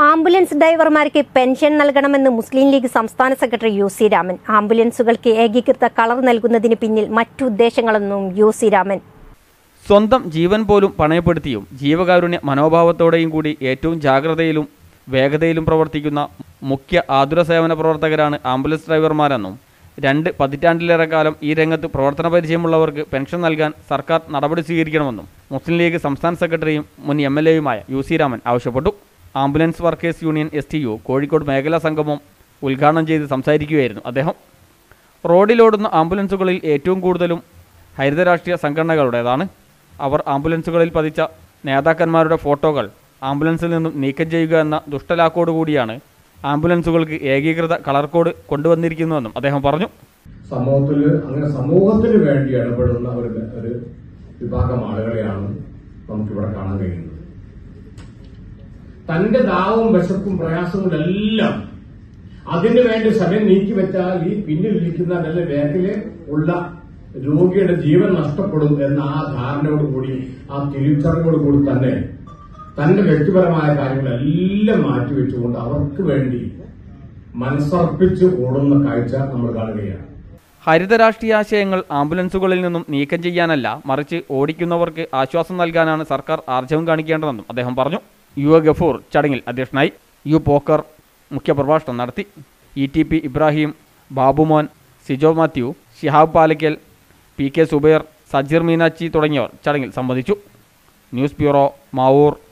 ambulance ഡ്രൈവർമാർക്ക് pension നൽകണമെന്ന് മുസ്ലിം ലീഗ് സംസ്ഥാന സെക്രട്ടറി യു സി രാമൻ ആംബുലൻസുകൾക്ക് ഏകീകൃത കളർ നൽകുന്നതിന് പിന്നിൽ മറ്റു ഉദ്ദേശങ്ങളെന്നും യു സി രാമൻ സ്വന്തം ജീവൻ പോലും പണയപ്പെടുത്തിയും ജീവകാരുണ്യ മനോഭാവത്തോടെയും കൂടി ഏറ്റവും ജാഗ്രതയിലും വേഗതയിലും പ്രവർത്തിക്കുന്ന മുഖ്യ ആതുര സേവന പ്രവർത്തകരാണ് ആംബുലൻസ് ഡ്രൈവർമാരെന്നും രണ്ട് പതിറ്റാണ്ടിലേറെ കാലം ഈ രംഗത്ത് പ്രവർത്തന പരിചയമുള്ളവർക്ക് പെൻഷൻ നൽകാൻ സർക്കാർ നടപടി സ്വീകരിക്കണമെന്നും മുസ്ലിം ലീഗ് സംസ്ഥാന സെക്രട്ടറിയും മുൻ എം എൽ എയുമായ യു സി രാമൻ ആവശ്യപ്പെട്ടു ambulance workers union S T U Kozhikode മേഖലാ സംഗമം ഉദ്ഘാടനം ചെയ്ത് സംസാരിക്കുകയായിരുന്നു അദ്ദേഹം റോഡിലോടുന്ന ആംബുലൻസുകളിൽ ഏറ്റവും കൂടുതലും ഹരിത രാഷ്ട്രീയ സംഘടനകളുടേതാണ് അവർ ആംബുലൻസുകളിൽ പതിച്ച നേതാക്കന്മാരുടെ ഫോട്ടോകൾ ആംബുലൻസിൽ നിന്നും നീക്കം ചെയ്യുക എന്ന ദുഷ്ടലാക്കോട് കൂടിയാണ് ആംബുലൻസുകൾക്ക് ഏകീകൃത കളർ കോഡ് കൊണ്ടുവന്നിരിക്കുന്നുവെന്നും അദ്ദേഹം പറഞ്ഞു സമൂഹത്തിൽ അങ്ങനെ സമൂഹത്തിന് വേണ്ടി ഇടപെടുന്ന ഒരു ഒരു വിഭാഗം ആളുകളെയാണ് നമുക്കിവിടെ കാണാൻ കഴിയുന്നത് തന്റെ ദാഹവും വിശപ്പും പ്രയാസങ്ങളെല്ലാം അതിനു വേണ്ടി സമയം നീക്കി വെച്ചാൽ ഈ പിന്നിലിരിക്കുന്ന അല്ലെങ്കിൽ ബാക്കില് ഉള്ള രോഗിയുടെ ജീവൻ നഷ്ടപ്പെടും എന്ന ആ ധാരണയോട് കൂടി ആ തിരിച്ചറിവോട് കൂടി തന്നെ തന്റെ വ്യക്തിപരമായ കാര്യങ്ങളെല്ലാം മാറ്റിവെച്ചുകൊണ്ട് അവർക്ക് വേണ്ടി മനസ്സർപ്പിച്ച് ഓടുന്ന കാഴ്ച നമ്മൾ കാണുകയാണ് ഹരിത രാഷ്ട്രീയാശയങ്ങൾ ആംബുലൻസുകളിൽ നിന്നും നീക്കം ചെയ്യാനല്ല മറിച്ച് ഓടിക്കുന്നവർക്ക് ആശ്വാസം നൽകാനാണ് സർക്കാർ ആർജവം കാണിക്കേണ്ടതെന്നും അദ്ദേഹം പറഞ്ഞു യു എ ഗഫൂർ ചടങ്ങിൽ അധ്യക്ഷനായി യു പോക്കർ മുഖ്യപ്രഭാഷണം നടത്തി E T P Ibrahim Babumon Sijo Mathew Shihab Palakkal P K Subair Sajeer Meenachi തുടങ്ങിയവർ ചടങ്ങിൽ സംബന്ധിച്ചു ന്യൂസ് ബ്യൂറോ മാവൂർ